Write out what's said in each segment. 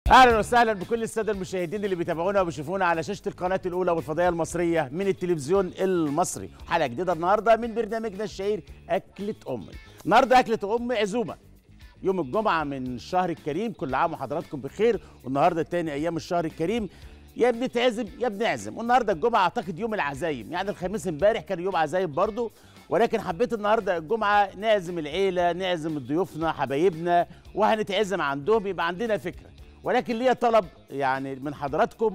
اهلا وسهلا بكل الساده المشاهدين اللي بيتابعونا وبيشوفونا على شاشه القناه الاولى والفضائيه المصريه من التلفزيون المصري حلقه جديده النهارده من برنامجنا الشهير اكله امي النهارده اكله امي عزومه يوم الجمعه من الشهر الكريم كل عام وحضراتكم بخير والنهارده تاني ايام الشهر الكريم يا بنتعزم يا بنعزم والنهارده الجمعه اعتقد يوم العزايم يعني الخميس امبارح كان يوم عزايم برضه ولكن حبيت النهارده الجمعه نعزم العيله نعزم ضيوفنا حبايبنا وهنتعزم عندهم يبقى عندنا فكره ولكن ليا طلب يعني من حضراتكم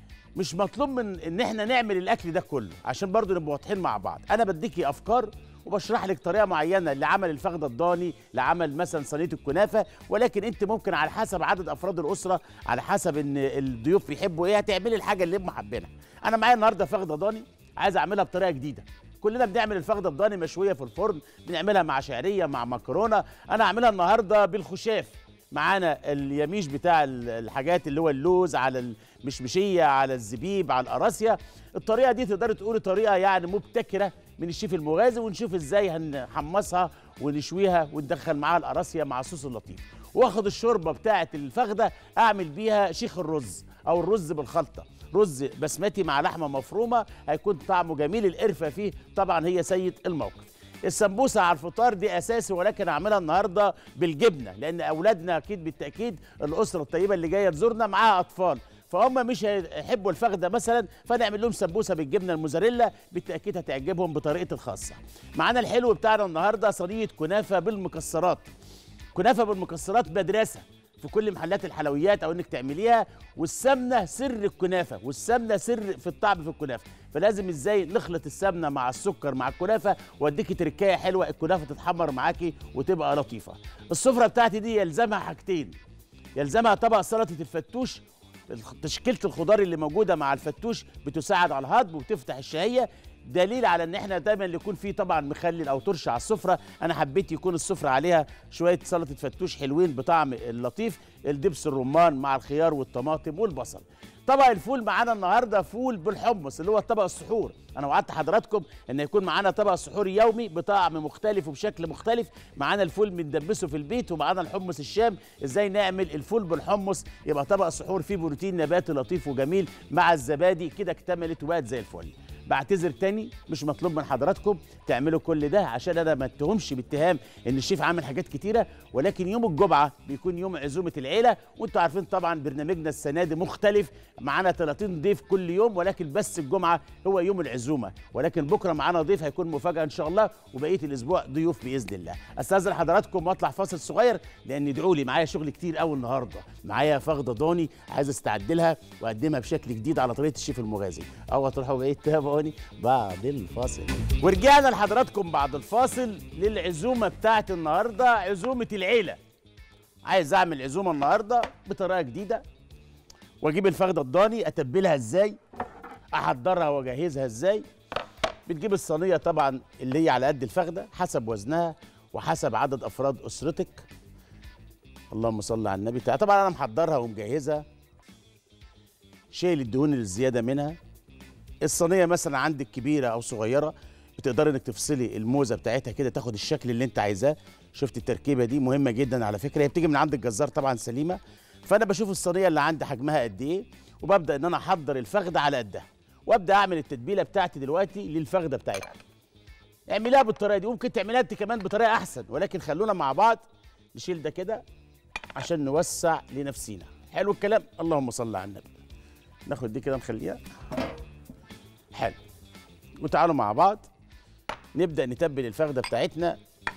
مش مطلوب من ان احنا نعمل الاكل ده كله عشان برضو نبقى واضحين مع بعض انا بديكي افكار وبشرح لك طريقه معينه لعمل الفخده الضاني لعمل مثلا صينيه الكنافه ولكن انت ممكن على حسب عدد افراد الاسره على حسب ان الضيوف بيحبوا ايه هتعملي الحاجه اللي هم حابينها انا معايا النهارده فخده ضاني عايز اعملها بطريقه جديده كلنا بنعمل الفخده الضاني مشويه في الفرن بنعملها مع شعريه مع مكرونه انا هعملها النهارده بالخشاف معانا اليميش بتاع الحاجات اللي هو اللوز على المشمشيه على الزبيب على القراصيه الطريقه دي تقدري تقولي طريقه يعني مبتكره من الشيف المغازي ونشوف ازاي هنحمصها ونشويها وندخل معاها القراصيه مع الصوص اللطيف واخد الشوربه بتاعه الفخده اعمل بيها شيخ الرز او الرز بالخلطه رز بسمتي مع لحمه مفرومه هيكون طعمه جميل القرفه فيه طبعا هي سيد الموقف السمبوسه على الفطار دي اساسي ولكن هعملها النهارده بالجبنه لان اولادنا اكيد بالتاكيد الاسره الطيبه اللي جايه تزورنا معاها اطفال فهم مش هيحبوا الفخده مثلا فنعمل لهم سمبوسه بالجبنه الموزاريلا بالتاكيد هتعجبهم بطريقه الخاصه معانا الحلو بتاعنا النهارده صينيه كنافه بالمكسرات كنافه بالمكسرات مدرسه في كل محلات الحلويات او انك تعمليها والسمنه سر الكنافه والسمنه سر في الطعم في الكنافه فلازم ازاي نخلط السمنه مع السكر مع الكنافه واديكي تركايه حلوه الكنافه تتحمر معاكي وتبقى لطيفه السفره بتاعتي دي يلزمها حاجتين يلزمها طبق سلطه الفتوش تشكيله الخضار اللي موجوده مع الفتوش بتساعد على الهضم وتفتح الشهيه دليل على ان احنا دايما يكون في طبعا مخلل او ترش على السفره انا حبيت يكون السفره عليها شويه سلطه فتوش حلوين بطعم اللطيف الدبس الرمان مع الخيار والطماطم والبصل طبق الفول معانا النهارده فول بالحمص اللي هو طبق السحور انا وعدت حضراتكم ان يكون معانا طبق سحور يومي بطعم مختلف وبشكل مختلف معانا الفول بندبسه في البيت ومعانا الحمص الشام ازاي نعمل الفول بالحمص يبقى طبق سحور فيه بروتين نباتي لطيف وجميل مع الزبادي كده اكتملت وبقت زي الفل بعتذر تاني مش مطلوب من حضراتكم تعملوا كل ده عشان انا ما اتهمش باتهام ان الشيف عامل حاجات كتيره ولكن يوم الجمعه بيكون يوم عزومه العيله وانتوا عارفين طبعا برنامجنا السنه دي مختلف معانا 30 ضيف كل يوم ولكن بس الجمعه هو يوم العزومه ولكن بكره معانا ضيف هيكون مفاجاه ان شاء الله وبقيه الاسبوع ضيوف باذن الله استاذن حضراتكم واطلع فاصل صغير لان ادعوا لي معايا شغل كتير قوي النهارده معايا فخده ضاني عايز استعد لها واقدمها بشكل جديد على طريقه الشيف المغازي اوعى تروحوا بعيد تابعوني بعد الفاصل ورجعنا لحضراتكم بعد الفاصل للعزومه بتاعت النهارده عزومه العيله عايز اعمل عزومه النهارده بطريقه جديده واجيب الفخده الضاني اتبلها ازاي احضرها واجهزها ازاي بتجيب الصينيه طبعا اللي هي على قد الفخده حسب وزنها وحسب عدد افراد اسرتك اللهم صل على النبي طبعا انا محضرها ومجهزها شايل الدهون الزياده منها الصينيه مثلا عندك كبيره او صغيره بتقدري انك تفصلي الموزه بتاعتها كده تاخد الشكل اللي انت عايزاه شفت التركيبه دي مهمه جدا على فكره هي بتيجي من عند الجزار طبعا سليمه فانا بشوف الصينيه اللي عندي حجمها قد ايه وببدا ان انا احضر الفخده على قدها وابدا اعمل التتبيله بتاعتي دلوقتي للفخده بتاعتها اعمليها بالطريقه دي ممكن تعمليها انت كمان بطريقه احسن ولكن خلونا مع بعض نشيل ده كده عشان نوسع لنفسينا حلو الكلام اللهم صل على النبي ناخد دي كده نخليها حلو وتعالوا مع بعض نبدا نتبل الفخده بتاعتنا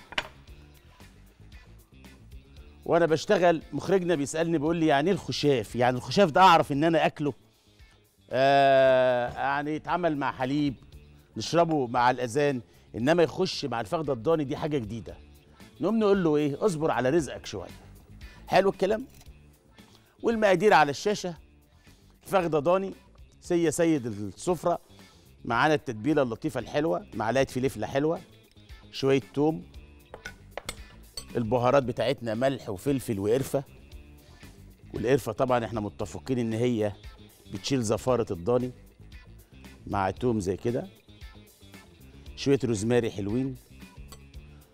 وانا بشتغل مخرجنا بيسالني بيقول لي يعني ايه الخشاف يعني الخشاف ده اعرف ان انا اكله آه يعني يتعمل مع حليب نشربه مع الاذان انما يخش مع الفخده الضاني دي حاجه جديده نقوم نقول له ايه اصبر على رزقك شويه حلو الكلام والمقادير على الشاشه فخده ضاني سي سيد السفره معانا التتبيله اللطيفه الحلوه معلقه فلفله حلوه شويه توم البهارات بتاعتنا ملح وفلفل وقرفه والقرفه طبعا احنا متفقين ان هي بتشيل زفاره الضاني مع توم زي كده شويه روزماري حلوين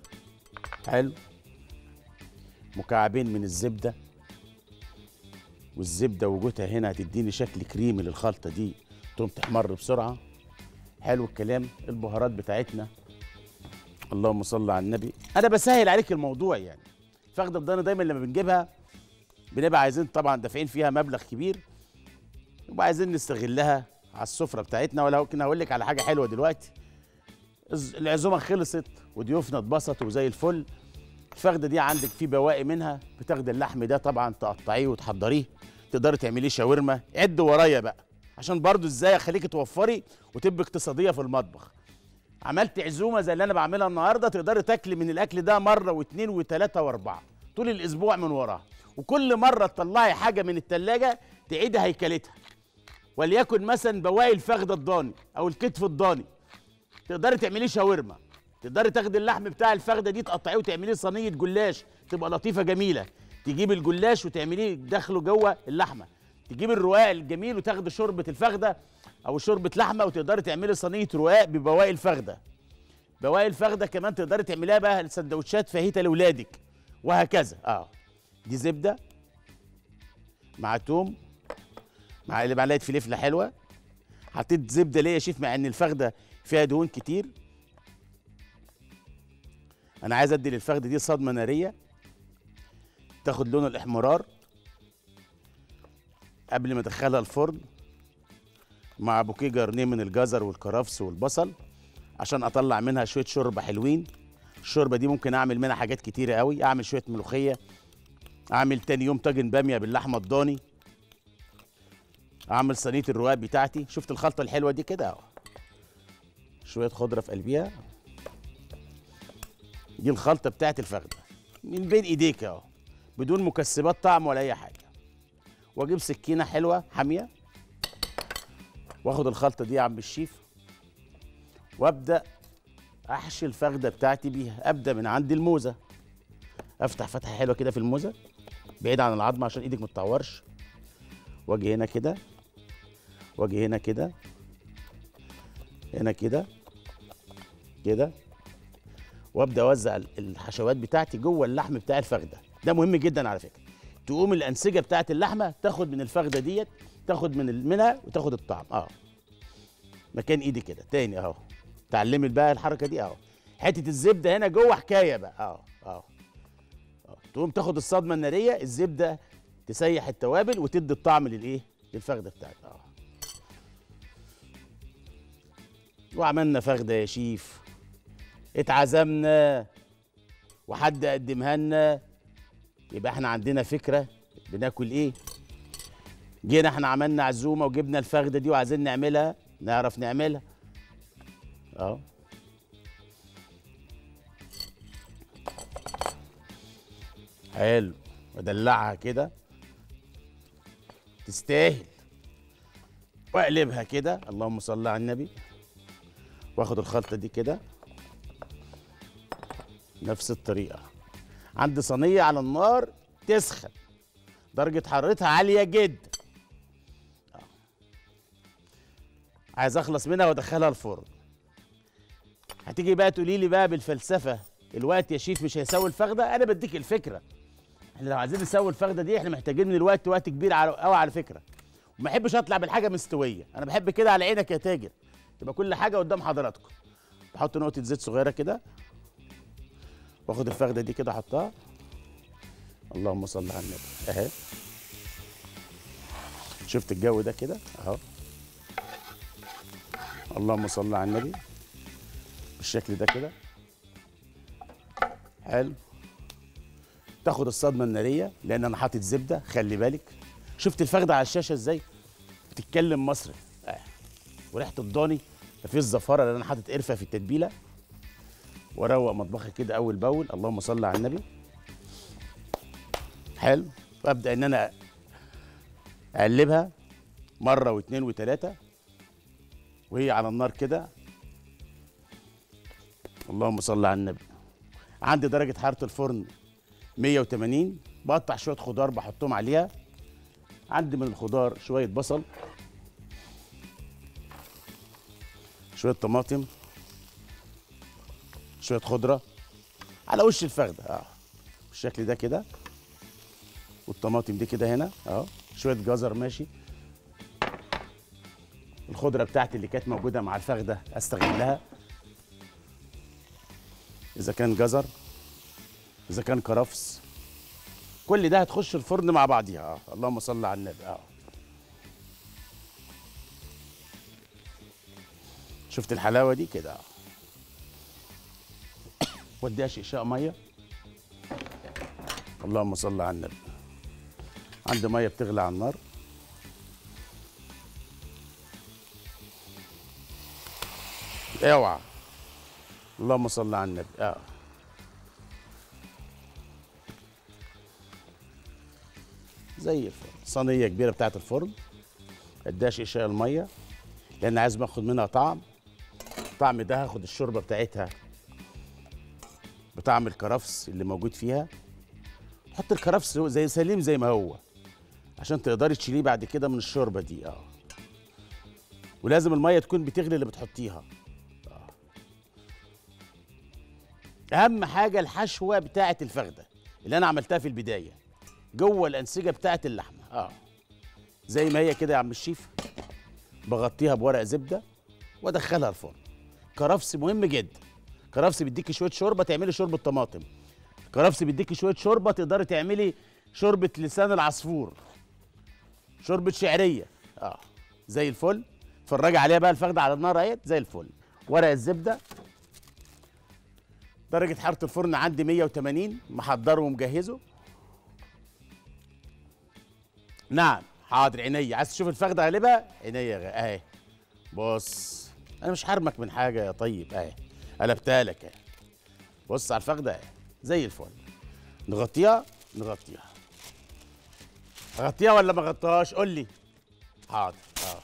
حلو مكعبين من الزبده والزبده وجودها هنا هتديني شكل كريمي للخلطه دي تقوم تحمر بسرعه حلو الكلام البهارات بتاعتنا اللهم صل على النبي انا بسهل عليك الموضوع يعني فخده الضاني دايما لما بنجيبها بنبقى عايزين طبعا دافعين فيها مبلغ كبير وبقى عايزين نستغلها على السفره بتاعتنا ولا ممكن هقول لك على حاجه حلوه دلوقتي الز- العزومه خلصت وضيوفنا اتبسطوا وزي الفل الفخده دي عندك في بواقي منها بتاخدي اللحم ده طبعا تقطعيه وتحضريه تقدري تعمليه شاورما عد ورايا بقى عشان برضو ازاي اخليكي توفري وتبقى اقتصاديه في المطبخ عملت عزومه زي اللي انا بعملها النهارده تقدري تاكلي من الاكل ده مره واثنين وثلاثه واربعه طول الاسبوع من وراه وكل مره تطلعي حاجه من الثلاجه تعيدي هيكلتها وليكن مثلا بواقي الفخده الضاني او الكتف الضاني تقدري تعمليه شاورما تقدري تاخدي اللحم بتاع الفخده دي تقطعيه وتعمليه صينيه جلاش تبقى لطيفه جميله تجيبي الجلاش وتعمليه داخله جوه اللحمه تجيبي الرقاق الجميل وتاخدي شوربه الفخده او شوربه لحمه وتقدري تعملي صينيه رقاق ببواقي الفخده بواقي الفخده كمان تقدري تعمليها بقى سندوتشات فاهيتا لاولادك وهكذا اه دي زبده مع توم مع اللي معلقه فلفله حلوه حطيت زبده ليه يا شيف مع ان الفخده فيها دهون كتير انا عايز ادي للفخده دي صدمه ناريه تاخد لون الاحمرار قبل ما ادخلها الفرن مع بوكيه جرنيه من الجزر والكرفس والبصل عشان اطلع منها شويه شوربه حلوين الشوربه دي ممكن اعمل منها حاجات كتيره قوي اعمل شويه ملوخيه اعمل تاني يوم طاجن باميه باللحمه الضاني اعمل صينيه الرقاق بتاعتي شفت الخلطه الحلوه دي كده اهو شويه خضره في قلبيها دي الخلطه بتاعت الفخده من بين ايديك اهو بدون مكسبات طعم ولا اي حاجه واجيب سكينه حلوه حاميه واخد الخلطه دي يا عم الشيف وابدا احشي الفخده بتاعتي بيها ابدا من عند الموزه افتح فتحه حلوه كده في الموزه بعيد عن العظمه عشان ايدك ما تطورش واجي هنا كده واجي هنا كده هنا كده كده وابدا اوزع ال- الحشوات بتاعتي جوه اللحم بتاع الفخده ده مهم جدا على فكره تقوم الانسجه بتاعت اللحمه تاخد من الفخده ديت تاخد من ال- منها وتاخد الطعم اه مكان ايدي كده تاني اهو اتعلمت بقى الحركه دي اهو حته الزبده هنا جوه حكايه بقى اه اه آه. تقوم تاخد الصدمه الناريه الزبده تسيح التوابل وتدي الطعم للايه للفخده بتاعتنا اه وعملنا فخده يا شيف اتعزمنا وحد قدمها لنا يبقى احنا عندنا فكره بناكل ايه جينا احنا عملنا عزومه وجبنا الفخده دي وعايزين نعملها نعرف نعملها اه حلو ادلعها كده تستاهل واقلبها كده اللهم صل على النبي واخد الخلطه دي كده نفس الطريقه عندي صينيه على النار تسخن درجه حرارتها عاليه جدا آه. عايز اخلص منها وادخلها الفرن هتيجي بقى تقولي لي بقى بالفلسفه الوقت يا شيف مش هيساوي الفخده انا بديك الفكره احنا لو عايزين نسوي الفخده دي احنا محتاجين من الوقت وقت كبير على قوي على فكره وما احبش اطلع بالحاجه مستويه انا بحب كده على عينك يا تاجر تبقى كل حاجه قدام حضراتكم بحط نقطه زيت صغيره كده واخد الفخده دي كده احطها اللهم صل على النبي اهي شفت الجو ده كده اهو اللهم صل على النبي بالشكل ده كده حلو تاخد الصدمه الناريه لان انا حاطط زبده خلي بالك شفت الفخده على الشاشه ازاي بتتكلم مصري آه. وريحه الضاني مفيش زفاره لان انا حاطط قرفه في التتبيله واروق مطبخي كده اول باول اللهم صل على النبي حلو وابدا ان انا اقلبها مره واثنين وثلاثه وهي على النار كده اللهم صل على النبي عندي درجه حراره الفرن 180 بقطع شويه خضار بحطهم عليها عندي من الخضار شويه بصل شويه طماطم شويه خضره على وش الفخده اه بالشكل ده كده والطماطم دي كده هنا اهو شويه جزر ماشي الخضره بتاعتي اللي كانت موجوده مع الفخده استغلها اذا كان جزر اذا كان كرفس كل ده هتخش الفرن مع بعضيها اه اللهم صل على النبي اه شفت الحلاوه دي كده اه وديها شقشاق ميه اللهم صل على النبي عندي ميه بتغلي على النار اوعى اللهم صل على النبي اه زي الفل صينيه كبيره بتاعت الفرن اديها شقشاق الميه لان عايز باخد منها طعم الطعم ده هاخد الشوربه بتاعتها بطعم الكرفس اللي موجود فيها حط الكرفس زي سليم زي ما هو عشان تقدري تشيليه بعد كده من الشوربه دي اه ولازم الميه تكون بتغلي اللي بتحطيها آه. اهم حاجه الحشوه بتاعه الفخده اللي انا عملتها في البدايه جوه الانسجه بتاعه اللحمه اه زي ما هي كده يا عم الشيف بغطيها بورق زبده وادخلها الفرن كرفس مهم جدا كرفس بيديكي شويه شوربه تعملي شوربه طماطم كرفس بيديكي شويه شوربه تقدري تعملي شوربه لسان العصفور شوربه شعريه اه زي الفل اتفرجي عليها بقى الفخده على النار اهيت زي الفل ورق الزبده درجه حراره الفرن عندي 180 محضره ومجهزه نعم حاضر عينيا عايز تشوف الفخده غالبا عينيا غ- اهي بص انا مش حرمك من حاجه يا طيب اهي قلبتها لك اهي بص على الفخده اهي زي الفل نغطيها نغطيها اغطيها ولا ما اغطيهاش قول لي حاضر اه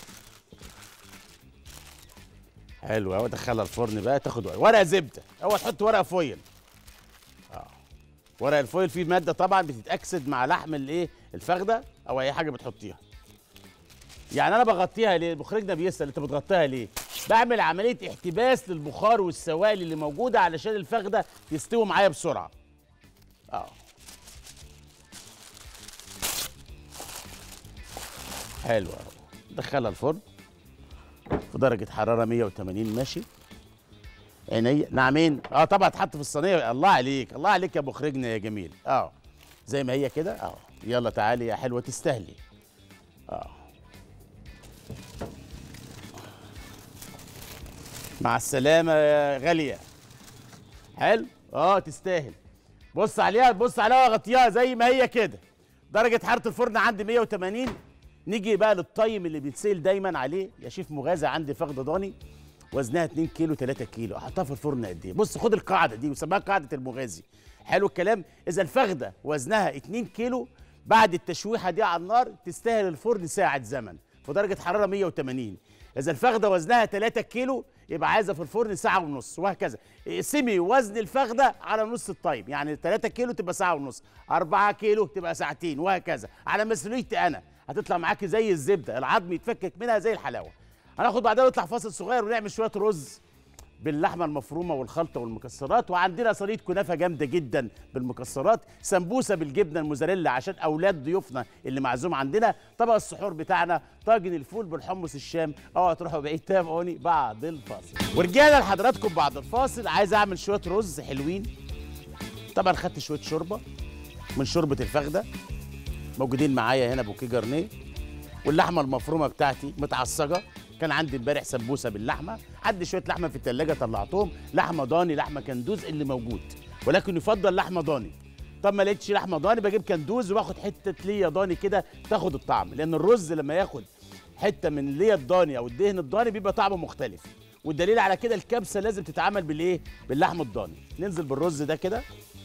حلو اهو ادخلها الفرن بقى تاخد وقت ورقه زبده اول تحط ورقه فويل اه ورق الفويل فيه ماده طبعا بتتاكسد مع لحم الايه الفخده او اي حاجه بتحطيها يعني انا بغطيها ليه مخرجنا بيسال انت بتغطيها ليه بعمل عمليه احتباس للبخار والسوائل اللي موجوده علشان الفخده تستوي معايا بسرعه اه حلو اهو دخلها الفرن في درجه حراره 180 ماشي عينيا نعمين اه طبعا تحط في الصينيه الله عليك الله عليك يا مخرجنا يا جميل اه زي ما هي كده اه يلا تعالي يا حلوه تستاهلي مع السلامة يا غالية حلو اه تستاهل بص عليها بص عليها وغطيها زي ما هي كده درجة حرارة الفرن عندي 180 نيجي بقى للطيم اللي بيتسال دايما عليه يا شيف مغازة عندي فخدة ضاني وزنها 2 كيلو 3 كيلو احطها في الفرن قد ايه بص خد القاعدة دي وسميها قاعدة المغازي حلو الكلام اذا الفخدة وزنها 2 كيلو بعد التشويحة دي على النار تستاهل الفرن ساعة زمن في درجة حرارة 180 إذا الفخدة وزنها 3 كيلو يبقى عايزة في الفرن ساعة ونص وهكذا اقسمي وزن الفخدة على نص الطيب يعني 3 كيلو تبقى ساعة ونص 4 كيلو تبقى ساعتين وهكذا على مسؤوليتي أنا هتطلع معاكي زي الزبدة العظم يتفكك منها زي الحلاوة هناخد بعدها نطلع فاصل صغير ونعمل شوية رز باللحمه المفرومه والخلطه والمكسرات وعندنا صينيه كنافه جامده جدا بالمكسرات سمبوسه بالجبنه الموزاريلا عشان اولاد ضيوفنا اللي معزوم عندنا طبق السحور بتاعنا طاجن الفول بالحمص الشام اوعى تروحوا بعيد تابعوني بعد الفاصل ورجعنا لحضراتكم بعد الفاصل عايز اعمل شويه رز حلوين طبعا خدت شويه شوربه من شوربه الفخده موجودين معايا هنا بوكيه جرنيه واللحمه المفرومه بتاعتي متعصجه كان عندي امبارح سمبوسه باللحمه عندي شويه لحمه في التلاجة طلعتهم لحمه ضاني لحمه كندوز اللي موجود ولكن يفضل لحمه ضاني طب ما لقيتش لحمه ضاني بجيب كندوز واخد حته ليا ضاني كده تاخد الطعم لان الرز لما ياخد حته من ليا الضاني او الدهن الضاني بيبقى طعمه مختلف والدليل على كده الكبسه لازم تتعمل بالايه باللحم الضاني ننزل بالرز ده كده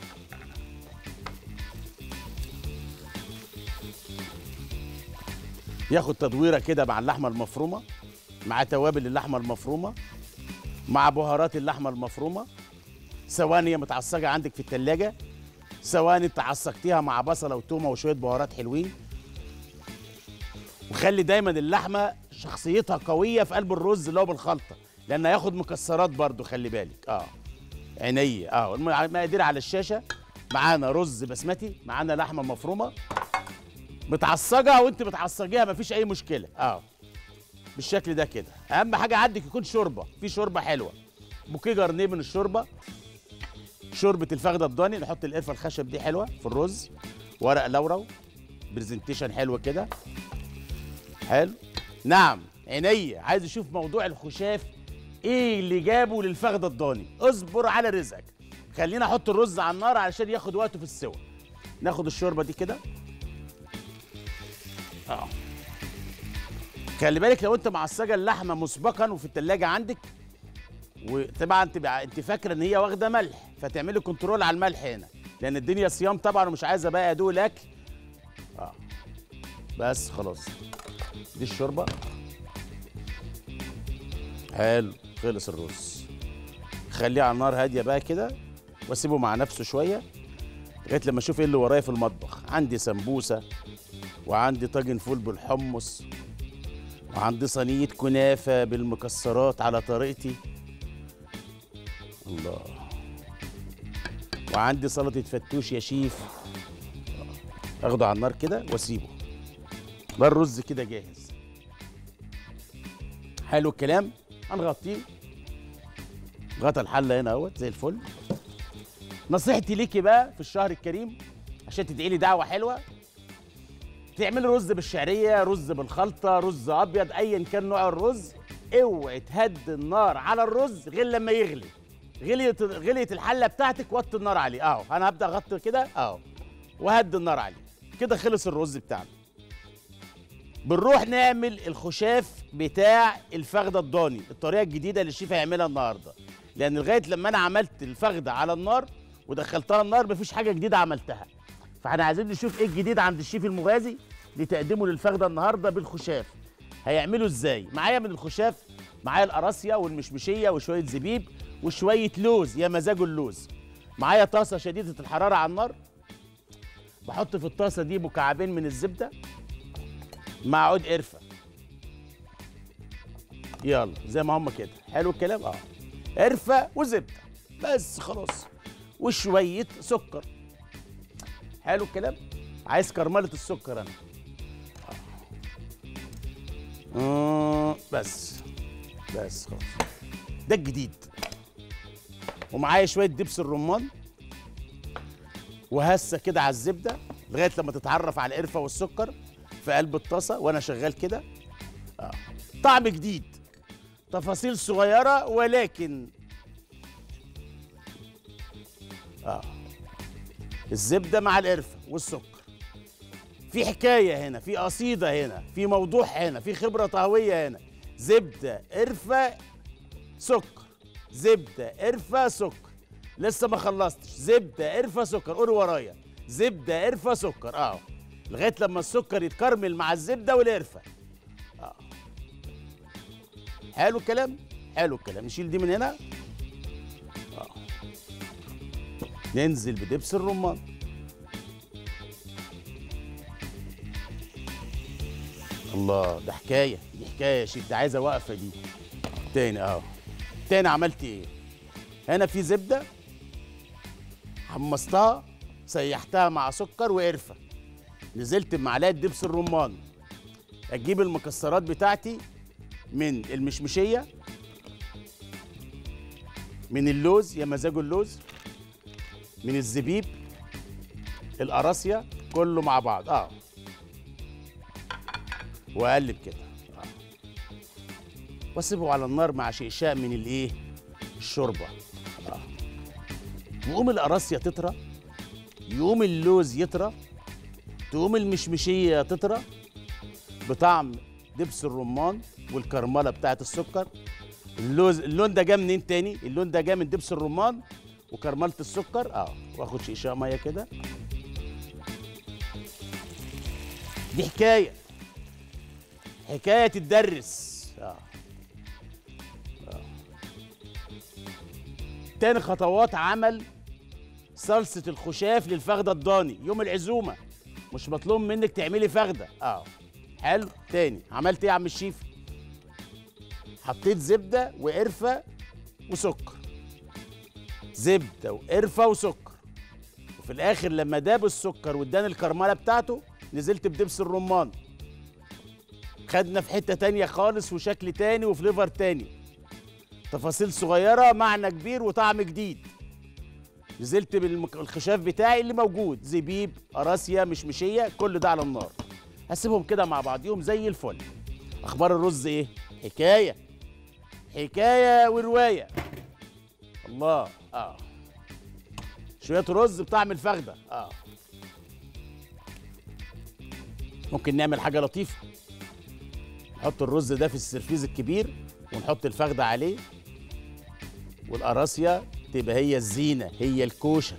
ياخد تدويره كده مع اللحمه المفرومه مع توابل اللحمه المفرومه مع بهارات اللحمه المفرومه ثواني متعصجه عندك في التلاجة ثواني تعصجتيها مع بصله وتومه وشويه بهارات حلوين وخلي دايما اللحمه شخصيتها قويه في قلب الرز اللي هو بالخلطه لان هياخد مكسرات برضو خلي بالك اه عينيا اه المقادير على الشاشه معانا رز بسمتي معانا لحمه مفرومه متعصجه وانت بتعصجيها مفيش اي مشكله اه بالشكل ده كده اهم حاجه عندك يكون شوربه في شوربه حلوه بوكيه جرنيه من الشوربه شوربه الفخده الضاني نحط القرفه الخشب دي حلوه في الرز ورق لورو برزنتيشن حلو كده حلو نعم عينيا عايز اشوف موضوع الخشاف ايه اللي جابه للفخده الضاني اصبر على رزقك خلينا احط الرز على النار علشان ياخد وقته في السوا ناخد الشوربه دي كده اه خلي بالك لو انت معصجه اللحمه مسبقا وفي التلاجة عندك وطبعا تبقى انت فاكره ان هي واخده ملح فتعملي كنترول على الملح هنا لان الدنيا صيام طبعا ومش عايزه بقى ادوق الاكل اه بس خلاص دي الشوربه حلو خلص الرز خليه على النار هاديه بقى كده واسيبه مع نفسه شويه لغايه لما اشوف ايه اللي ورايا في المطبخ عندي سمبوسه وعندي طاجن فول بالحمص وعندي صينيه كنافه بالمكسرات على طريقتي الله وعندي سلطه فتوش يا شيف اخده على النار كده واسيبه ده الرز كده جاهز حلو الكلام هنغطيه غطا الحله هنا اهوت زي الفل نصيحتي ليكي بقى في الشهر الكريم عشان تدعي لي دعوه حلوه تعملي رز بالشعريه رز بالخلطه رز ابيض ايا كان نوع الرز اوعي تهدي النار على الرز غير لما يغلي غليت غليت الحله بتاعتك وطي النار عليه اهو انا هبدا اغطي كده اهو وهدي النار عليه كده خلص الرز بتاعنا بنروح نعمل الخشاف بتاع الفخده الضاني الطريقه الجديده اللي الشيف هيعملها النهارده لان لغايه لما انا عملت الفخده على النار ودخلتها النار مفيش حاجه جديده عملتها فاحنا عايزين نشوف ايه الجديد عند الشيف المغازي لتقديمه للفخده النهارده بالخشاف هيعمله ازاي معايا من الخشاف معايا القراصيه والمشمشيه وشويه زبيب وشويه لوز يا مزاجه اللوز معايا طاسه شديده الحراره على النار بحط في الطاسه دي مكعبين من الزبده مع عود قرفه يلا زي ما هم كده حلو الكلام اه قرفه وزبده بس خلاص وشويه سكر حلو الكلام عايز كرمله السكر انا آه. بس بس خلاص ده الجديد ومعايا شويه دبس الرمان وهسه كده على الزبده لغايه لما تتعرف على القرفه والسكر في قلب الطاسه وانا شغال كده آه. طعم جديد تفاصيل صغيره ولكن اه الزبده مع القرفه والسكر في حكايه هنا في قصيده هنا في موضوع هنا في خبره طهويه هنا زبده قرفه سكر زبده قرفه سكر لسه ما خلصتش زبده قرفه سكر قول ورايا زبده قرفه سكر اه لغايه لما السكر يتكرمل مع الزبده والقرفه اه حلو الكلام حلو الكلام نشيل دي من هنا اه ننزل بدبس الرمان الله ده حكايه دي حكايه يا شيخ ده عايزه وقفه دي تاني اه تاني عملت ايه هنا في زبده حمصتها سيحتها مع سكر وقرفه نزلت بمعلقه دبس الرمان اجيب المكسرات بتاعتي من المشمشيه من اللوز يا مزاجه اللوز من الزبيب القراصيه كله مع بعض اه واقلب كده آه. واسيبه على النار مع شقشاق من الايه الشوربه اه وقوم القراصيه تطرى يقوم اللوز يطرى تقوم المشمشيه تطرى بطعم دبس الرمان والكرمله بتاعت السكر اللوز اللون ده جه منين تاني اللون ده جه من دبس الرمان وكرمله السكر اه واخد شقشاق ميه كده دي حكايه حكايه تدرس اه اه تاني خطوات عمل صلصه الخشاف للفخده الضاني يوم العزومه مش مطلوب منك تعملي فخده اه حلو تاني عملت ايه يا عم الشيف حطيت زبده وقرفه وسكر زبده وقرفه وسكر وفي الاخر لما داب السكر واداني الكرمله بتاعته نزلت بدبس الرمان خدنا في حته تانية خالص وشكل تاني وفليفر تاني تفاصيل صغيره معنى كبير وطعم جديد نزلت بالخشاف بتاعي اللي موجود زبيب قراصيه مشمشيه كل ده على النار هسيبهم كده مع بعضيهم زي الفل اخبار الرز ايه حكايه حكايه وروايه الله اه شويه رز بطعم الفخده اه ممكن نعمل حاجه لطيفه نحط الرز ده في السرفيز الكبير ونحط الفخده عليه والقراصيه تبقى هي الزينه هي الكوشه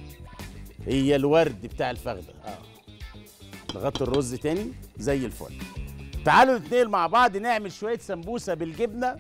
هي الورد بتاع الفخده اه نغطي الرز تاني زي الفل تعالوا نتنقل مع بعض نعمل شويه سمبوسه بالجبنه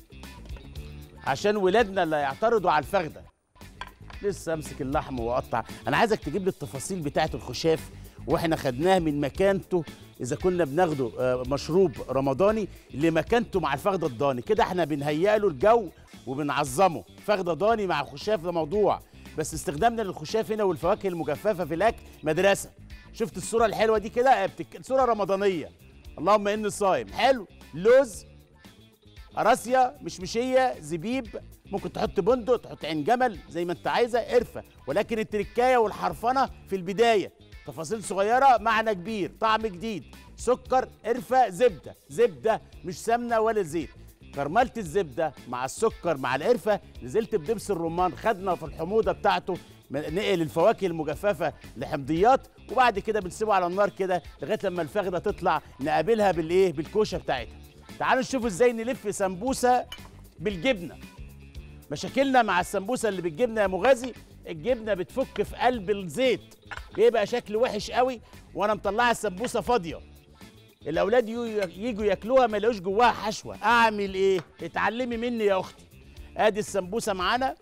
عشان ولادنا اللي يعترضوا على الفخده لسه امسك اللحم واقطع انا عايزك تجيب لي التفاصيل بتاعه الخشاف واحنا خدناه من مكانته اذا كنا بناخده آه، مشروب رمضاني لمكانته مع الفخده الضاني كده احنا بنهيئ له الجو وبنعظمه فخده ضاني مع خشاف ده موضوع بس استخدامنا للخشاف هنا والفواكه المجففه في الاكل مدرسه شفت الصوره الحلوه دي كده آه، بتك... صوره رمضانيه اللهم اني صايم حلو لوز قراصية مشمشية زبيب ممكن تحط بندق تحط عين جمل زي ما انت عايزة قرفة ولكن التركاية والحرفنة في البداية تفاصيل صغيرة معنى كبير طعم جديد سكر قرفة زبدة زبدة مش سمنة ولا زيت كرملت الزبدة مع السكر مع القرفة نزلت بدبس الرمان خدنا في الحموضة بتاعته نقل الفواكه المجففة لحمضيات وبعد كده بنسيبه على النار كده لغاية لما الفخدة تطلع نقابلها بالايه بالكوشة بتاعتها تعالوا نشوف ازاي نلف سمبوسه بالجبنه مشاكلنا مع السمبوسه اللي بالجبنه يا مغازي الجبنه بتفك في قلب الزيت بيبقى شكل وحش قوي وانا مطلعه السمبوسه فاضيه الاولاد يو- يجوا ياكلوها ما يلاقوش جواها حشوه اعمل ايه اتعلمي مني يا اختي ادي السمبوسه معانا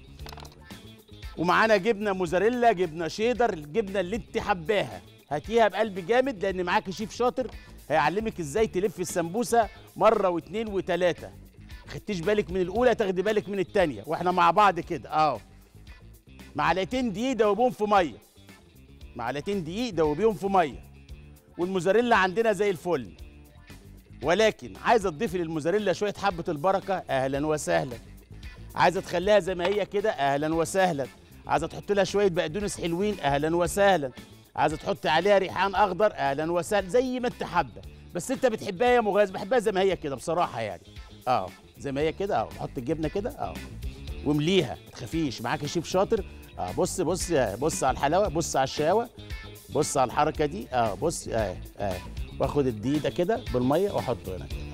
ومعانا جبنه موزاريلا جبنه شيدر الجبنه اللي انت حباها هاتيها بقلب جامد لان معاكي شيف شاطر هيعلمك ازاي تلف السمبوسه مره واتنين وتلاته خدتيش بالك من الاولى تاخدي بالك من التانيه واحنا مع بعض كده اه معلقتين دقيق دوبيهم في ميه معلقتين دقيق دوبيهم في ميه والموزاريلا عندنا زي الفل ولكن عايزه تضيفي للموزاريلا شويه حبه البركه اهلا وسهلا عايزه تخليها زي ما هي كده اهلا وسهلا عايزه تحط لها شويه بقدونس حلوين اهلا وسهلا عايزه تحط عليها ريحان اخضر اهلا وسهلا زي ما انت حابه بس انت بتحبها يا مغاز بحبها زي ما هي كده بصراحه يعني اه زي ما هي كده اه حط الجبنه كده اه وامليها ما تخافيش معاك شيف شاطر اه بص بص بص على الحلاوه بص على الشقاوه بص على الحركه دي اه بص اه اه واخد الدقيق ده كده بالميه واحطه هنا كده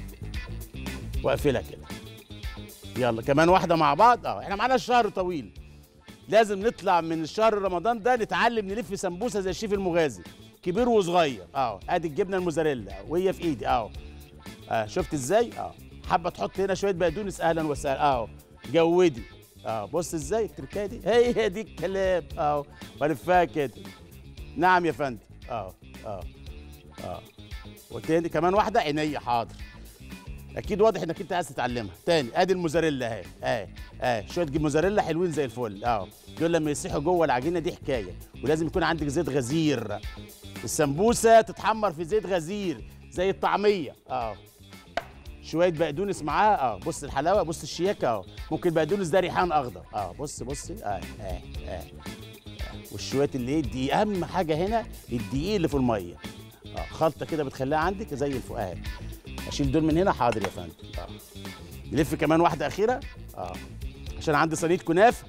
واقفلها كده يلا كمان واحده مع بعض اه احنا معانا الشهر طويل لازم نطلع من الشهر رمضان ده نتعلم نلف سمبوسه زي الشيف المغازي كبير وصغير اه ادي الجبنه الموزاريلا وهي في ايدي اه اه شفت ازاي اه حابه تحط هنا شويه بقدونس اهلا وسهلا اه جودي اه بص ازاي التركايه دي هي دي الكلام اه والفها كده نعم يا فندم اه اه اه وتاني كمان واحده عينيا حاضر اكيد واضح انك انت عايز تتعلمها تاني ادي الموزاريلا اهي اهي اهي شويه جبن موزاريلا حلوين زي الفل اه دول لما يسيحوا جوه العجينه دي حكايه ولازم يكون عندك زيت غزير السمبوسه تتحمر في زيت غزير زي الطعميه اه شويه بقدونس معاها اه بص الحلاوه بص الشياكه اه ممكن بقدونس ده ريحان اخضر اه بص بص اه اه اه, آه. والشويه اللي ايه دي اهم حاجه هنا الدقيق اللي في الميه اه خلطه كده بتخليها عندك زي الفؤاد اشيل دول من هنا حاضر يا فندم اه نلف كمان واحده اخيره اه عشان عندي صينيه كنافه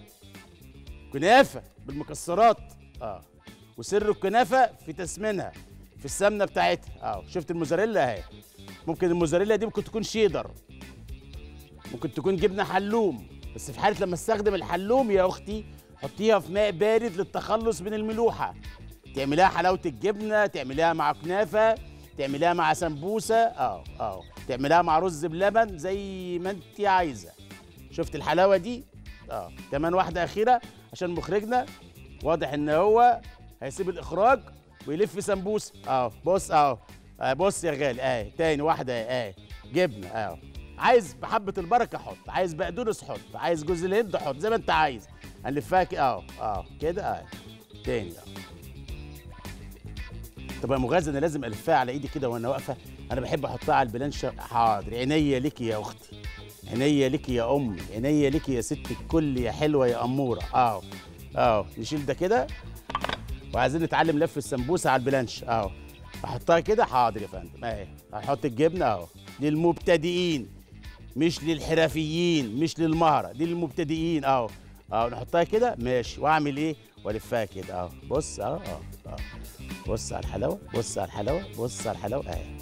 كنافه بالمكسرات اه وسر الكنافه في تسمينها في السمنه بتاعتها اه شفت الموزاريلا اهي ممكن الموزاريلا دي ممكن تكون شيدر ممكن تكون جبنه حلوم بس في حاله لما استخدم الحلوم يا اختي حطيها في ماء بارد للتخلص من الملوحه تعمليها حلاوه الجبنه تعمليها مع كنافه تعمليها مع سمبوسه اه اه تعمليها مع رز بلبن زي ما انت عايزه شفت الحلاوه دي اه كمان واحده اخيره عشان مخرجنا واضح ان هو هيسيب الاخراج ويلف سمبوسه اه بص اهو آه بص يا غالي اه تاني واحده اه جبنه اه عايز بحبه البركه حط عايز بقدونس حط عايز جوز الهند حط زي ما انت عايز هنلفها كده اه اه كده اه تاني اه طب يا مغازي انا لازم الفها على ايدي كده وانا واقفه انا بحب احطها على البلانشه حاضر عينيا ليكي يا اختي عينيا ليكي يا امي عينيا ليكي يا ست الكل يا حلوه يا اموره اهو اهو نشيل ده كده وعايزين نتعلم لف السمبوسه على البلانش اهو احطها كده حاضر يا فندم اهي هحط الجبنه اهو للمبتدئين مش للحرفيين مش للمهره دي للمبتدئين اهو اهو نحطها كده ماشي واعمل ايه والفها كده اهو بص اهو اهو اهو بص على الحلاوه بص على الحلاوه بص على الحلاوه اهي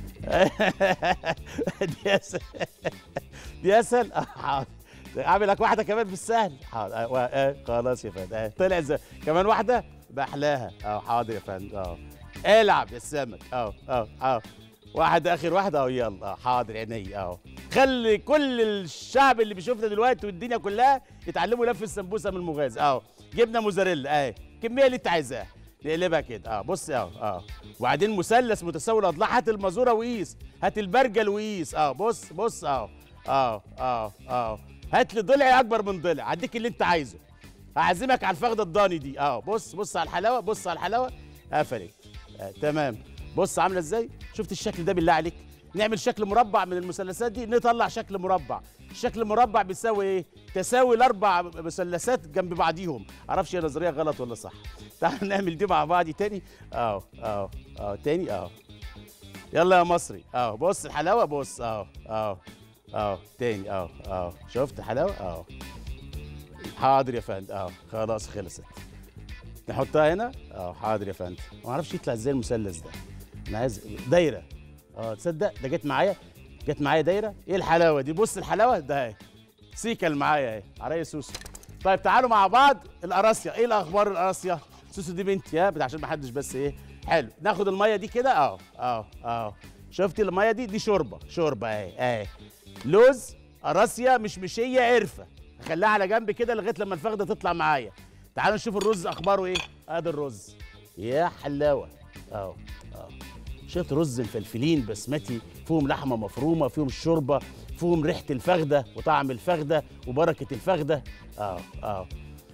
دي اسهل دي اسهل آه، حاضر اعمل لك واحده كمان بالسهل حاضر آه، وا- آه، خلاص يا فندم آه، طلع زي كمان واحده باحلاها اه حاضر يا فندم اه العب يا السمك اه اه اه واحد اخر واحده اهو يلا آه، حاضر عيني اهو خلي كل الشعب اللي بيشوفنا دلوقتي والدنيا كلها يتعلموا لف السمبوسه من المغاز اهو جبنه موزاريلا اهي الكميه اللي انت عايزاها نقلبها كده اه بص اهو اه وبعدين مثلث متساوي الاضلاع هات المازوره وقيس هات البرجل وقيس اه بص بص اهو اه اه اه هات لي ضلع اكبر من ضلع هديك اللي انت عايزه هعزمك على الفخده الضاني دي اه بص بص على الحلاوه بص على الحلاوه قفلت آه تمام بص عامله ازاي شفت الشكل ده بالله عليك نعمل شكل مربع من المثلثات دي نطلع شكل مربع الشكل مربع بيساوي ايه تساوي الاربع مثلثات جنب بعضيهم معرفش هي نظريه غلط ولا صح تعال نعمل دي مع بعض تاني اهو اهو اهو تاني اهو يلا يا مصري اهو بص الحلاوه بص اهو اهو اهو تاني اهو اهو شفت الحلاوه اهو حاضر يا فندم اهو خلاص خلصت نحطها هنا اه حاضر يا فندم ما اعرفش يطلع ازاي المثلث ده انا عايز دايره اه تصدق ده جت معايا جت معايا دايره ايه الحلاوه دي بص الحلاوه ده اهي سيكل معايا اهي عريا سوسو طيب تعالوا مع بعض القراصيه ايه الاخبار القراصيه سوسو دي بنتي ها عشان ما حدش بس ايه حلو ناخد الميه دي كده اهو اهو اهو شفتي الميه دي دي شوربه شوربه اهي اهي لوز قراصيه مش مشيه قرفه هخليها على جنب كده لغايه لما الفخده تطلع معايا تعالوا نشوف الرز اخباره ايه ادي الرز يا حلاوه اهو اهو شفت رز مفلفلين بسمتي فيهم لحمه مفرومه فيهم الشوربه فيهم ريحه الفخده وطعم الفخده وبركه الفخده اه اه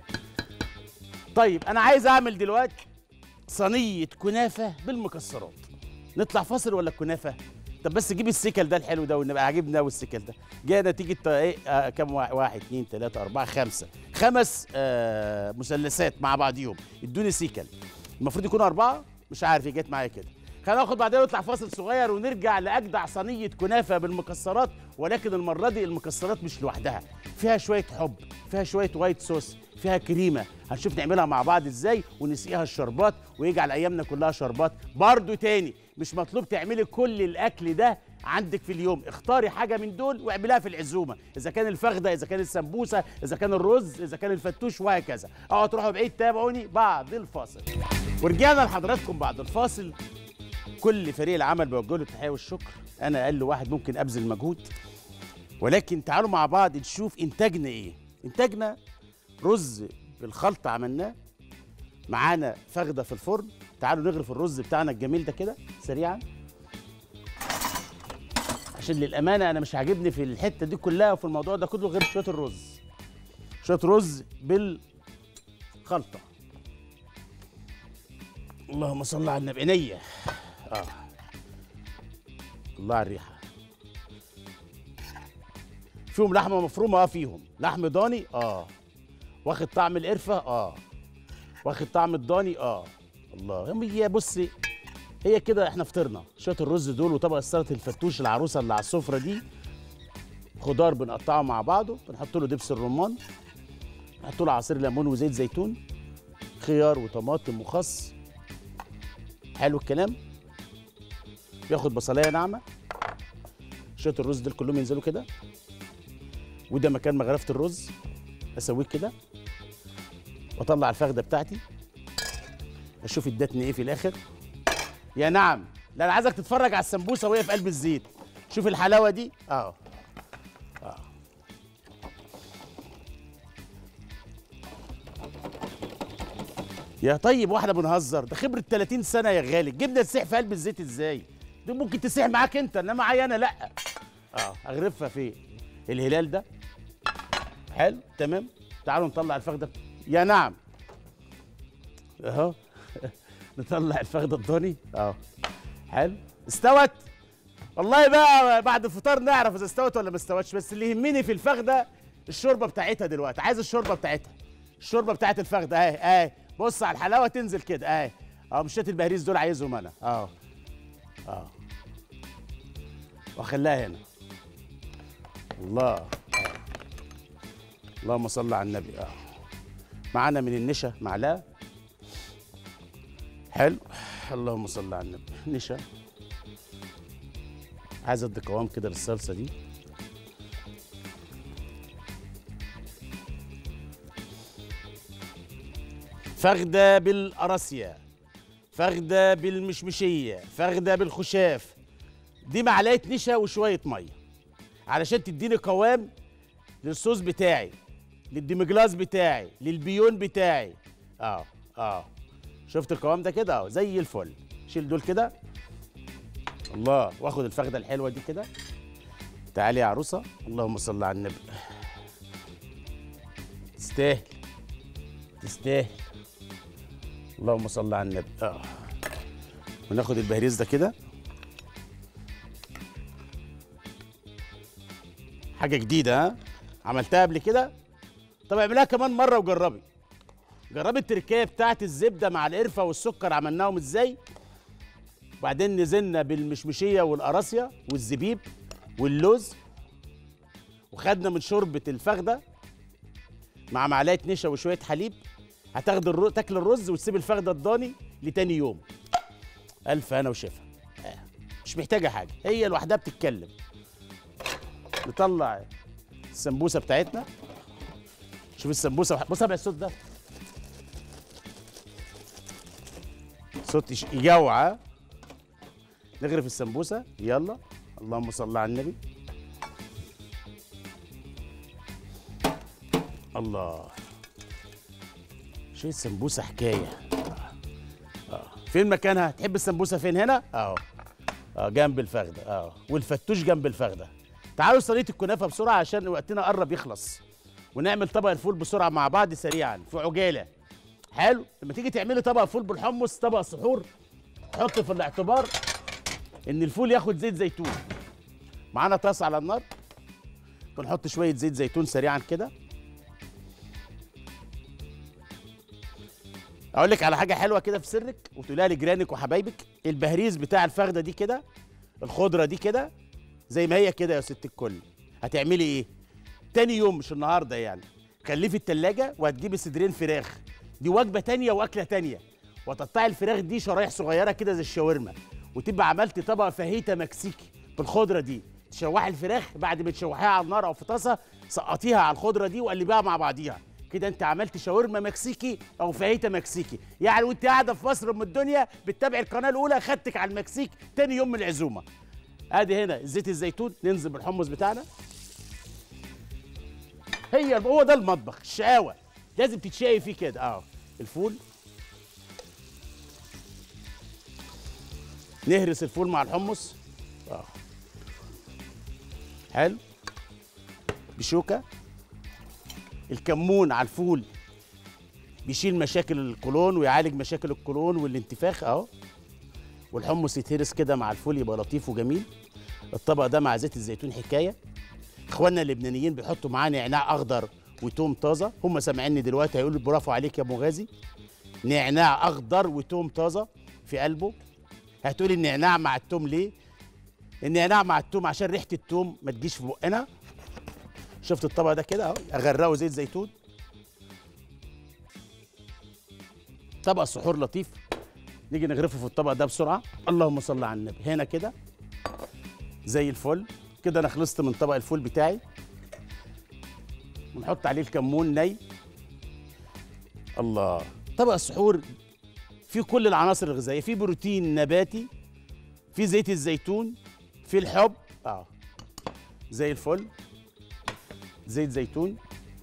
طيب انا عايز اعمل دلوقتي صينيه كنافه بالمكسرات نطلع فاصل ولا الكنافه طب بس جيب السكل ده الحلو ده والنبي عاجبني قوي السكل ده جايه نتيجه تا- ايه آه كام واحد واحد اتنين تلاته اربعه خمسه خمس آه مثلثات مع بعضيهم ادوني سيكل المفروض يكونوا اربعه مش عارف هي جت معايا كده خلينا ناخد بعدين نطلع فاصل صغير ونرجع لاجدع صينيه كنافه بالمكسرات ولكن المره دي المكسرات مش لوحدها فيها شويه حب فيها شويه وايت صوص فيها كريمه هنشوف نعملها مع بعض ازاي ونسقيها الشربات ويجعل ايامنا كلها شربات برضو تاني مش مطلوب تعملي كل الاكل ده عندك في اليوم اختاري حاجه من دول واعمليها في العزومه اذا كان الفخده اذا كان السمبوسه اذا كان الرز اذا كان الفتوش وهكذا اوعوا تروحوا بعيد تابعوني بعد الفاصل ورجعنا لحضراتكم بعد الفاصل كل فريق العمل بوجه له التحيه والشكر انا اقل واحد ممكن ابذل مجهود ولكن تعالوا مع بعض نشوف انتاجنا ايه انتاجنا رز بالخلطه عملناه معانا فخده في الفرن تعالوا نغرف الرز بتاعنا الجميل ده كده سريعا عشان للامانه انا مش عاجبني في الحته دي كلها وفي الموضوع ده كله غير شويه الرز شويه رز بالخلطه اللهم صل على النبي عينيا اه الله على الريحه فيهم لحمه مفرومه اه فيهم لحم ضاني اه واخد طعم القرفه اه واخد طعم الضاني اه الله هي بصي هي كده احنا فطرنا شويه الرز دول وطبق السلطه الفتوش العروسه اللي على السفره دي خضار بنقطعه مع بعضه بنحط له دبس الرمان نحط له عصير ليمون وزيت زيتون خيار وطماطم وخس حلو الكلام ياخد بصلايه ناعمه شويه الرز دول كلهم ينزلوا كده وده مكان مغرفه الرز اسويه كده واطلع الفخده بتاعتي اشوف ادتني ايه في الاخر يا نعم لا انا عايزك تتفرج على السمبوسه وهي في قلب الزيت شوف الحلاوه دي اه اه يا طيب واحنا بنهزر ده خبره 30 سنه يا غالي الجبنه تسيح في قلب الزيت ازاي دي ممكن تسيح معاك انت انما معايا انا لا اه اغرفها في الهلال ده حلو تمام تعالوا نطلع الفخده يا نعم اهو نطلع الفخده الضاني اه حلو استوت والله بقى بعد الفطار نعرف اذا استوت ولا ما استوتش بس اللي يهمني في الفخده الشوربه بتاعتها دلوقتي عايز الشوربه بتاعتها الشوربه بتاعت الفخده اهي اهي بص على الحلاوه تنزل كده اهي اه مشيت البهريز دول عايزهم انا اه اه واخليها هنا الله آه. اللهم صل على النبي اه معانا من النشا معلقه حلو اللهم صل على النبي نشا عايز ادي قوام كده للصلصه دي فخده بالقراصيه فخده بالمشمشيه فخده بالخشاف دي معلقه نشا وشويه ميه علشان تديني قوام للصوص بتاعي للديمجلاس بتاعي للبيون بتاعي اه اه شفت القوام ده كده اه زي الفل شيل دول كده الله واخد الفخده الحلوه دي كده تعالي يا عروسه اللهم صل على النبي تستاهل تستاهل اللهم صل على النبي اه وناخد البهريز ده كده حاجه جديده ها عملتها قبل كده طب اعملها كمان مره وجربي جربي التركية بتاعت الزبده مع القرفه والسكر عملناهم ازاي وبعدين نزلنا بالمشمشيه والقراصيه والزبيب واللوز وخدنا من شوربه الفخده مع معلقه نشا وشويه حليب هتاخد الرو... تاكل الرز وتسيب الفخده الضاني لتاني يوم الف انا وشفا آه. مش محتاجه حاجه هي لوحدها بتتكلم نطلع السمبوسه بتاعتنا شوف السمبوسه بص سامع الصوت ده صوت يش- يجوع ها؟ نغرف السمبوسه يلا اللهم صل على النبي الله شيء السمبوسه حكايه اه فين مكانها تحب السمبوسه فين هنا اهو اه جنب الفخده اه والفتوش جنب الفخده تعالوا صينيه الكنافه بسرعه عشان وقتنا قرب يخلص ونعمل طبق الفول بسرعه مع بعض سريعا في عجاله حلو لما تيجي تعملي طبق فول بالحمص طبق سحور حط في الاعتبار ان الفول ياخد زيت زيتون معانا طاسه على النار بنحط شويه زيت زيتون سريعا كده اقول لك على حاجه حلوه كده في سرك وتقولها لجيرانك وحبايبك البهريز بتاع الفخده دي كده الخضره دي كده زي ما هي كده يا ست الكل هتعملي ايه تاني يوم مش النهارده يعني خليه في التلاجة وهتجيبي صدرين فراخ دي وجبه تانية واكله تانية وتقطعي الفراخ دي شرايح صغيره كده زي الشاورما وتبقى عملتي طبق فاهيتا مكسيكي بالخضره دي تشوحي الفراخ بعد ما تشوحيها على النار او في طاسه سقطيها على الخضره دي وقلبيها مع بعضيها كده انت عملت شاورما مكسيكي او فاهيتا مكسيكي يعني وانت قاعده في مصر ام الدنيا بتتابعي القناه الاولى خدتك على المكسيك تاني يوم من العزومه ادي هنا زيت الزيتون ننزل بالحمص بتاعنا هي هو ده المطبخ الشقاوه لازم تتشقي فيه كده اه الفول نهرس الفول مع الحمص اه حلو بشوكه الكمون على الفول بيشيل مشاكل القولون ويعالج مشاكل القولون والانتفاخ اهو والحمص يتهرس كده مع الفول يبقى لطيف وجميل الطبق ده مع زيت الزيتون حكايه اخواننا اللبنانيين بيحطوا معاه نعناع اخضر وتوم طازه هم سامعيني دلوقتي هيقولوا برافو عليك يا مغازي نعناع اخضر وتوم طازه في قلبه هتقولي النعناع مع التوم ليه النعناع مع التوم عشان ريحه التوم ما تجيش في بقنا شفت الطبق ده كده اهو اغرقه زيت زيتون طبق السحور لطيف نيجي نغرفه في الطبق ده بسرعه اللهم صل على النبي هنا كده زي الفل كده انا خلصت من طبق الفول بتاعي ونحط عليه الكمون ني الله طبق السحور فيه كل العناصر الغذائيه فيه بروتين نباتي فيه زيت الزيتون فيه الحب اه زي الفل زيت زيتون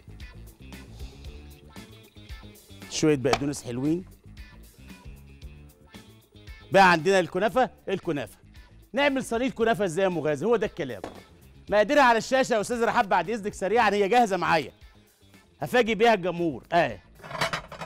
شويه بقدونس حلوين بقى عندنا الكنافه الكنافه نعمل صينيه كنافه ازاي يا مغازي هو ده الكلام مقاديرها على الشاشه يا استاذ رحاب بعد اذنك سريعا هي جاهزه معايا هفاجئ بيها الجمهور اه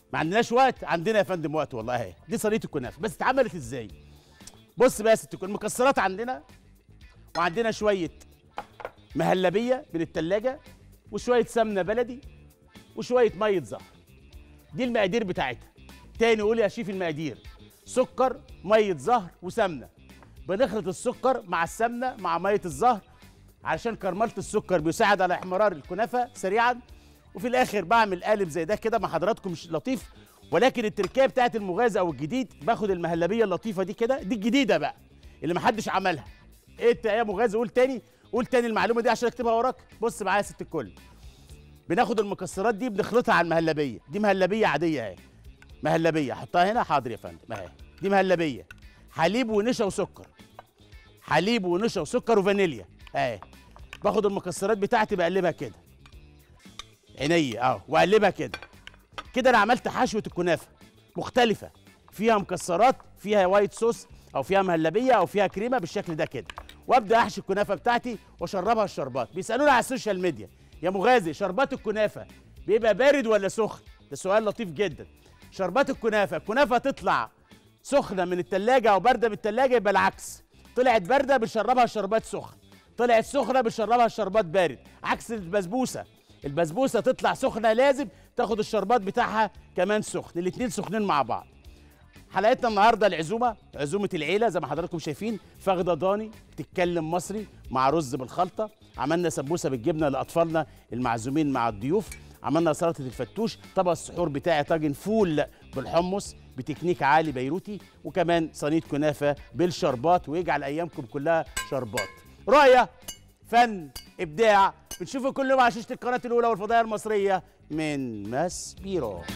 ما عندناش وقت عندنا يا فندم وقت والله اهي دي صينيه الكنافه بس اتعملت ازاي بص بقى يا ست الكل المكسرات عندنا وعندنا شويه مهلبيه من التلاجة وشويه سمنه بلدي وشويه ميه زهر دي المقادير بتاعتها تاني قول يا شيف المقادير سكر ميه زهر وسمنه بنخلط السكر مع السمنه مع ميه الزهر علشان كرمله السكر بيساعد على احمرار الكنافه سريعا وفي الاخر بعمل قالب زي ده كده مع حضراتكم مش لطيف ولكن التركيبه بتاعت المغازه او الجديد باخد المهلبيه اللطيفه دي كده دي الجديده بقى اللي محدش عملها ايه انت يا مغازه قول تاني قول تاني المعلومه دي عشان اكتبها وراك بص معايا يا ست الكل بناخد المكسرات دي بنخلطها على المهلبيه دي مهلبيه عاديه اهي مهلبيه احطها هنا حاضر يا فندم اهي دي مهلبيه حليب ونشا وسكر حليب ونشا وسكر وفانيليا اهي باخد المكسرات بتاعتي بقلبها كده عينيا اهو واقلبها كده كده انا عملت حشوه الكنافه مختلفه فيها مكسرات فيها وايت صوص او فيها مهلبيه او فيها كريمه بالشكل ده كده وابدا احشي الكنافه بتاعتي واشربها الشربات بيسالونا على السوشيال ميديا يا مغازي شربات الكنافه بيبقى بارد ولا سخن ده سؤال لطيف جدا شربات الكنافه الكنافه تطلع سخنه من التلاجة او بارده من التلاجة يبقى العكس طلعت بارده بنشربها الشربات سخن طلعت سخنه بنشربها الشربات بارد عكس البسبوسه البسبوسه تطلع سخنه لازم تاخد الشربات بتاعها كمان سخن الاتنين سخنين مع بعض حلقتنا النهارده العزومه عزومه العيله زي ما حضراتكم شايفين فخده ضاني بتتكلم مصري مع رز بالخلطه عملنا سمبوسه بالجبنه لاطفالنا المعزومين مع الضيوف عملنا سلطه الفتوش طبق السحور بتاعي طاجن فول بالحمص بتكنيك عالي بيروتي وكمان صينيه كنافه بالشربات ويجعل ايامكم كلها شربات رؤيه فن ابداع بنشوفه كل يوم على شاشه القناه الاولى والفضائيه المصريه من ماس بيرو